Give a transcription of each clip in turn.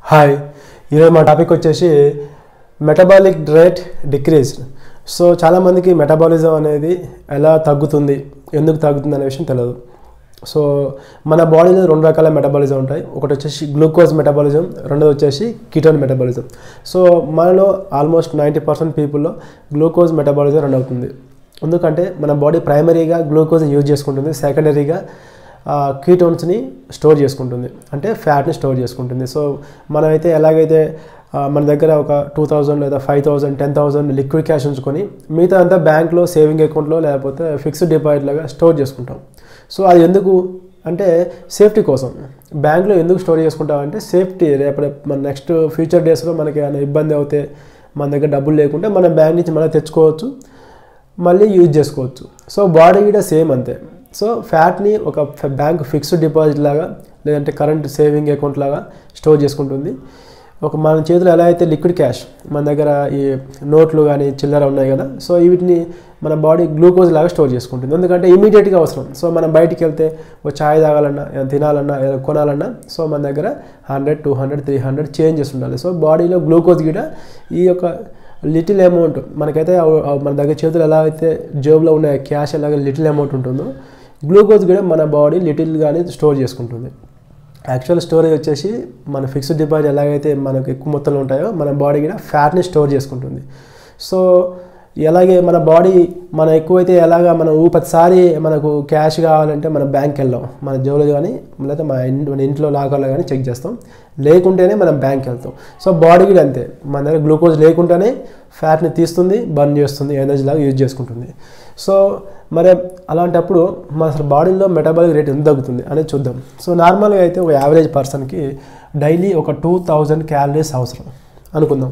hi ఈరోజు మా topic వచ్చేసి మెటబాలిక్ రేట్ డిక్రీజ్ సో చాలామందికి మెటబాలిజం అనేది ఎలా తగ్గుతుంది ఎందుకు తగ్గుతుంది అనే విషయం తెలియదు సో మన బాడీలో రెండు రకాల మెటబాలిజం ఉంటాయి ఒకటి వచ్చేసి గ్లూకోజ్ మెటబాలిజం రెండోది వచ్చేసి కీటోన్ మెటబాలిజం సో మనలో ఆల్మోస్ట్ నైంటీ పర్సెంట్ పీపుల్లో గ్లూకోజ్ మెటబాలిజం రన్ అవుతుంది ఎందుకంటే మన బాడీ ప్రైమరీగా గ్లూకోజ్ని యూజ్ చేసుకుంటుంది సెకండరీగా కీటోన్స్ని స్టోర్ చేసుకుంటుంది అంటే ఫ్యాట్ని స్టోర్ చేసుకుంటుంది సో మనమైతే ఎలాగైతే ఆ, మన దగ్గర ఒక టూ థౌజండ్ లేదా five thousand ten thousand liquid cash ఉంచుకొని మిగతా అంతా బ్యాంక్లో సేవింగ్ అకౌంట్లో లేకపోతే ఫిక్స్డ్ డిపాజిట్ లాగా స్టోర్ చేసుకుంటాం సో అది ఎందుకు అంటే సేఫ్టీ కోసం బ్యాంక్లో ఎందుకు స్టోర్ చేసుకుంటాం అంటే సేఫ్టీ రేపు మన నెక్స్ట్ ఫ్యూచర్ డేస్లో మనకి ఏమైనా ఇబ్బంది అవుతే మన దగ్గర డబ్బులు లేకుంటే మనం బ్యాంక్ నుంచి మళ్ళీ తెచ్చుకోవచ్చు మళ్ళీ యూజ్ చేసుకోవచ్చు సో బాడీ కూడా సేమ్ అంతే సో ఫ్యాట్ని ఒక బ్యాంక్ ఫిక్స్డ్ డిపాజిట్ లాగా లేదంటే కరెంట్ సేవింగ్ అకౌంట్ లాగా స్టోర్ చేసుకుంటుంది ఒక మన చేతిలో ఎలా అయితే లిక్విడ్ క్యాష్ మన దగ్గర ఈ నోట్లు కానీ చిల్లర ఉన్నాయి కదా సో వీటిని మన బాడీ గ్లూకోజ్ లాగా స్టోర్ చేసుకుంటుంది ఎందుకంటే ఇమీడియట్గా అవసరం సో మనం బయటికి వెళ్తే ఒక ఛాయ్ తాగాలన్నా ఏదైనా తినాలన్నా ఏదైనా కొనాలన్నా సో మన దగ్గర hundred two hundred three hundred changes ఉండాలి సో బాడీలో గ్లూకోజ్ కూడా ఈ యొక్క లిటిల్ అమౌంట్ మనకైతే అవ- అవ- మన దగ్గర చేతులు ఎలా అయితే జేబులో ఉన్న క్యాష్ ఎలాగ లిటిల్ అమౌంట్ ఉంటుందో గ్లూకోజ్ కూడా మన బాడీ లిటిల్గానే స్టోర్ చేసుకుంటుంది యాక్చువల్ స్టోరేజ్ వచ్చేసి మన ఫిక్స్డ్ డిపాజిట్ ఎలాగైతే మనకు ఎక్కువ మొత్తంలో ఉంటాయో మన బాడీ కూడా ఫ్యాట్ని స్టోర్ చేసుకుంటుంది సో ఎలాగే మన బాడీ మన ఎక్కువైతే ఎలాగా మనం ఊ ప్రతిసారి మనకు క్యాష్ కావాలంటే మన బ్యాంక్ వెళ్దాం మన జోలు కానీ లేకపోతే మన ఇంటి మన ఇంట్లో లాకర్లో కానీ చెక్ చేస్తాం లేకుంటేనే మనం బ్యాంక్ వెళ్తాం సో బాడీ కూడా అంతే మన దగ్గర గ్లూకోజ్ లేకుండానే ఫ్యాట్ని తీస్తుంది బర్న్ చేస్తుంది ఎనర్జీ లాగా యూజ్ చేసుకుంటుంది సో మరి అలాంటప్పుడు మన అసలు బాడీలో మెటబాలిక్ రేట్ ఎంత తగ్గుతుంది అనేది చూద్దాం సో నార్మల్గా అయితే ఒక యావరేజ్ పర్సన్కి డైలీ ఒక టూ థౌజండ్ క్యాలరీస్ అవసరం అనుకుందాం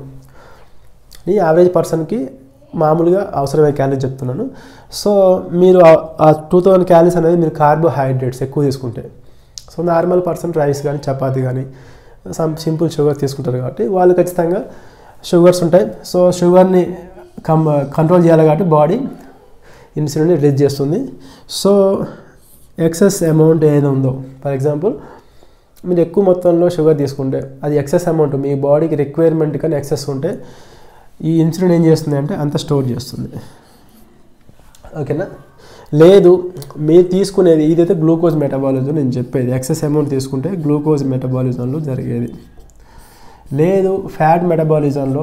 ఈ యావరేజ్ పర్సన్కి మామూలుగా అవసరమైన క్యాలరీస్ చెప్తున్నాను సో మీరు ఆ- ఆ టూ థౌజండ్ క్యాలరీస్ అనేది మీరు కార్బోహైడ్రేట్స్ ఎక్కువ తీసుకుంటే సో నార్మల్ పర్సన్ రైస్ కానీ చపాతి కానీ సమ్ సింపుల్ షుగర్ తీసుకుంటారు కాబట్టి వాళ్ళు ఖచ్చితంగా షుగర్స్ ఉంటాయి సో షుగర్ని కం కంట్రోల్ చేయాలి కాబట్టి బాడీ ఇన్సులిన్ రిలీజ్ చేస్తుంది సో ఎక్సెస్ అమౌంట్ ఏది ఉందో ఫర్ ఎగ్జాంపుల్ మీరు ఎక్కువ మొత్తంలో షుగర్ తీసుకుంటే అది ఎక్సెస్ అమౌంట్ మీ బాడీకి రిక్వైర్మెంట్ కానీ ఎక్సెస్ ఉంటే ఈ ఇన్సులిన్ ఏం చేస్తుంది అంటే అంత స్టోర్ చేస్తుంది ఓకేనా లేదు మీరు తీసుకునేది ఇదైతే గ్లూకోజ్ మెటబాలిజం నేను చెప్పేది ఎక్సెస్ అమౌంట్ తీసుకుంటే గ్లూకోజ్ మెటబాలిజంలో జరిగేది లేదు ఫ్యాట్ మెటబాలిజంలో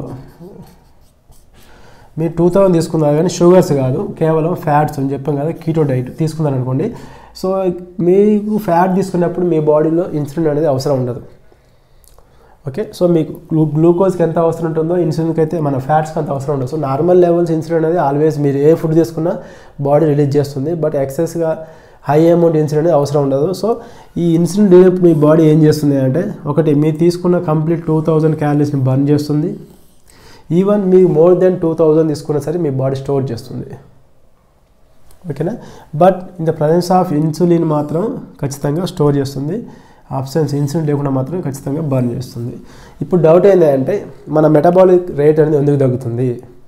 మీరు టూ థౌసండ్ తీసుకున్నారు కానీ షుగర్స్ కాదు కేవలం ఫ్యాట్స్ అని చెప్పాం కదా కీటో డైట్ తీసుకున్నారు అనుకోండి సో మీకు ఫ్యాట్ తీసుకున్నప్పుడు మీ బాడీలో ఇన్సులిన్ అనేది అవసరం ఉండదు ఓకే సో మీకు గ్లూ గ్లూకోజ్కి ఎంత అవసరం ఉంటుందో ఇన్సులిన్కి అయితే మన ఫ్యాట్స్కి అంత అవసరం ఉండదు సో నార్మల్ లెవెల్స్ ఇన్సులిన్ అనేది ఆల్వేస్ మీరు ఏ ఫుడ్ తీసుకున్నా బాడీ రిలీజ్ చేస్తుంది బట్ ఎక్సెస్గా హై అమౌంట్ ఇన్సులిన్ అనేది అవసరం ఉండదు సో ఈ ఇన్సులిన్ రిలీఫ్ మీ బాడీ ఏం చేస్తుంది అంటే ఒకటి మీరు తీసుకున్న కంప్లీట్ టూ థౌజండ్ క్యాలరీస్ని బర్న్ చేస్తుంది ఈవెన్ మీకు మోర్ దెన్ టూ థౌజండ్ తీసుకున్నా సరే మీ బాడీ స్టోర్ చేస్తుంది ఓకేనా but in the presence of insulin మాత్రం ఖచ్చితంగా స్టోర్ చేస్తుంది ఆప్షన్స్ ఇన్సులిన్ లేకుండా మాత్రం ఖచ్చితంగా బర్న్ చేస్తుంది ఇప్పుడు డౌట్ ఏంటంటే మన మెటబాలిక్ రేట్ అనేది ఎందుకు తగ్గుతుంది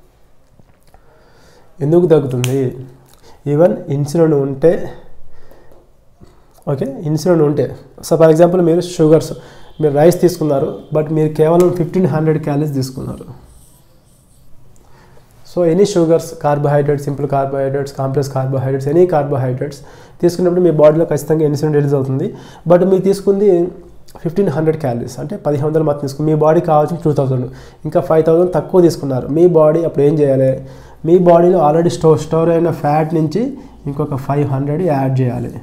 ఎందుకు తగ్గుతుంది ఈవెన్ ఇన్సులిన్ ఉంటే ఓకే ఇన్సులిన్ ఉంటే సో ఫర్ ఎగ్జాంపుల్ మీరు షుగర్స్ మీరు రైస్ తీసుకున్నారు బట్ మీరు కేవలం ఫిఫ్టీన్ హండ్రెడ్ క్యాలరీస్ తీసుకున్నారు so any sugars carbohydrates simple carbohydrates complex carbohydrates any carbohydrates తీసుకున్నప్పుడు మీ బాడీలో ఖచ్చితంగా ఇన్సులిన్ రిలీజ్ అవుతుంది బట్ మీరు తీసుకుంది ఫిఫ్టీన్ హండ్రెడ్ క్యాలరీస్ అంటే పదిహేను వందలు మాత్రం తీసుకుని మీ బాడీ కావాల్సిన టూ థౌజండ్ ఇంకా ఫైవ్ థౌజండ్ తక్కువ తీసుకున్నారు మీ బాడీ అప్పుడు ఏం చేయాలి మీ బాడీలో ఆల్రెడీ స్టోర్ స్టోర్ అయిన ఫ్యాట్ నుంచి ఇంకొక ఫైవ్ హండ్రెడ్ యాడ్ చేయాలి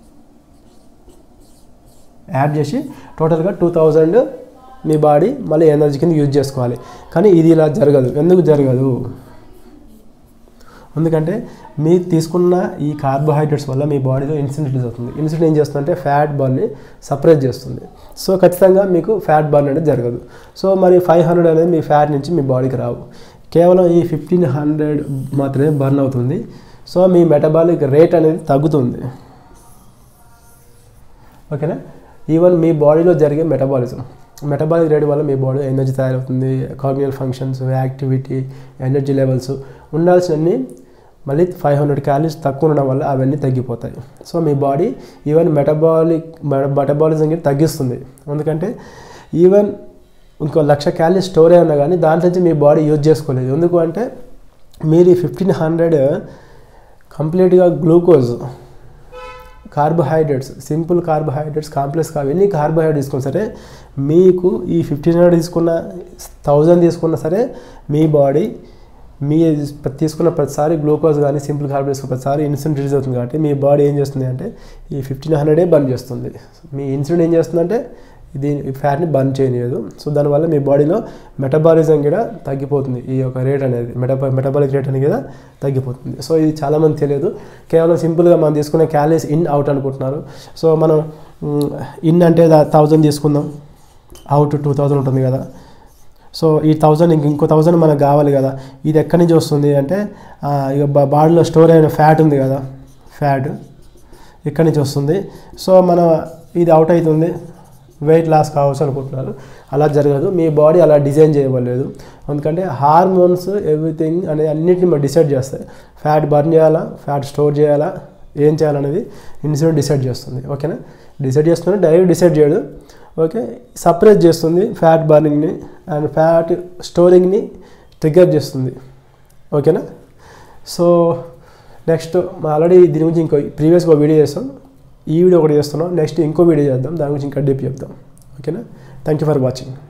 యాడ్ చేసి టోటల్గా టూ థౌజండ్ మీ బాడీ మళ్ళీ ఎనర్జీ కింద యూజ్ చేసుకోవాలి కానీ ఇది ఇలా జరగదు ఎందుకు జరగదు ఎందుకంటే మీరు తీసుకున్న ఈ కార్బోహైడ్రేట్స్ వల్ల మీ బాడీలో ఇన్సులిన్ రిలీజ్ అవుతుంది ఇన్సులిన్ ఏం చేస్తుందంటే ఫ్యాట్ బర్న్ని సపరేట్ చేస్తుంది సో ఖచ్చితంగా మీకు ఫ్యాట్ బర్న్ అనేది జరగదు సో మరి ఫైవ్ హండ్రెడ్ అనేది మీ ఫ్యాట్ నుంచి మీ బాడీకి రావు కేవలం ఈ ఫిఫ్టీన్ హండ్రెడ్ మాత్రమే బర్న్ అవుతుంది సో మీ మెటబాలిక్ రేట్ అనేది తగ్గుతుంది ఓకేనా ఈవెన్ మీ బాడీలో జరిగే మెటబాలిజం మెటబాలిక్ రేట్ వల్ల మీ బాడీ ఎనర్జీ తయారవుతుంది corneal functions activity energy levels ఉండాల్సినన్ని మళ్ళీ ఫైవ్ హండ్రెడ్ క్యాలరీస్ తక్కువ ఉండడం వల్ల అవన్నీ తగ్గిపోతాయి సో మీ బాడీ ఈవెన్ మెటబాలిక్ మెటబాలిజం తగ్గిస్తుంది ఎందుకంటే ఈవెన్ ఇంకో లక్ష క్యాలరీస్ స్టోర్ అయి ఉన్నా కానీ దాంట్లో నుంచి మీ బాడీ యూజ్ చేసుకోలేదు ఎందుకు అంటే మీరు ఈ ఫిఫ్టీన్ హండ్రెడ్ కంప్లీట్గా glucose carbohydrates simple carbohydrates complex కావు ఎన్ని కార్బోహైడ్రేట్స్ తీసుకున్నా సరే మీకు ఈ ఫిఫ్టీన్ హండ్రెడ్ తీసుకున్న థౌజండ్ తీసుకున్నా సరే మీ బాడీ మీ తీసుకున్న ప్రతిసారి గ్లూకోజ్ కానీ సింపుల్ కార్బోహైడ్రేట్స్ ప్రతిసారి ఇన్సులిన్ రిలీజ్ అవుతుంది కాబట్టి మీ బాడీ ఏం చేస్తుంది అంటే ఈ ఫిఫ్టీన్ హండ్రెడే బర్న్ చేస్తుంది మీ ఇన్సులిన్ ఏం చేస్తుందంటే ఇది ఫ్యాట్ని బర్న్ చేయలేదు సో దానివల్ల మీ బాడీలో మెటబాలిజం కూడా తగ్గిపోతుంది ఈ యొక్క రేట్ అనేది మెటబా మెటబాలిక్ రేట్ అనేది కూడా తగ్గిపోతుంది సో ఇది చాలామంది తెలియదు కేవలం సింపుల్గా మనం తీసుకునే క్యాలరీస్ ఇన్ అవుట్ అనుకుంటున్నారు సో మనం ఇన్ అంటే థౌజండ్ తీసుకుందాం అవుట్ టూ థౌజండ్ ఉంటుంది కదా సో ఈ థౌజండ్ ఇంక ఇంకో థౌజండ్ మనకు కావాలి కదా ఇది ఎక్కడి నుంచి వస్తుంది అంటే ఆ, ఇక బా- బాడీలో స్టోర్ అయిన ఫ్యాట్ ఉంది కదా ఫ్యాట్ ఇక్కడి నుంచి వస్తుంది సో మన ఇది అవుట్ అవుతుంది వెయిట్ లాస్ కావచ్చు అనుకుంటున్నారు అలా జరగదు మీ బాడీ అలా డిజైన్ చేయబడలేదు ఎందుకంటే హార్మోన్స్ ఎవ్రీథింగ్ అనేది అన్నిటిని మనం డిసైడ్ చేస్తాయి ఫ్యాట్ బర్న్ చేయాలా ఫ్యాట్ స్టోర్ చేయాలా ఏం చేయాలనేది ఇన్సులిన్ డిసైడ్ చేస్తుంది ఓకేనా డిసైడ్ చేస్తుంది డైరెక్ట్ డిసైడ్ చేయడు ఓకే సపరేట్ చేస్తుంది ఫ్యాట్ బర్నింగ్ని అండ్ ఫ్యాట్ స్టోరింగ్ని ట్రిగర్ చేస్తుంది ఓకేనా సో నెక్స్ట్ ఆల్రెడీ దీని గురించి ఇంకో ప్రీవియస్గా వీడియో చేస్తాం ఈ వీడియో ఒకటి చేస్తున్నాం నెక్స్ట్ ఇంకో వీడియో చేద్దాం దాని గురించి ఇంకా డీప్ చెప్దాం ఓకేనా థ్యాంక్ యూ ఫర్ వాచింగ్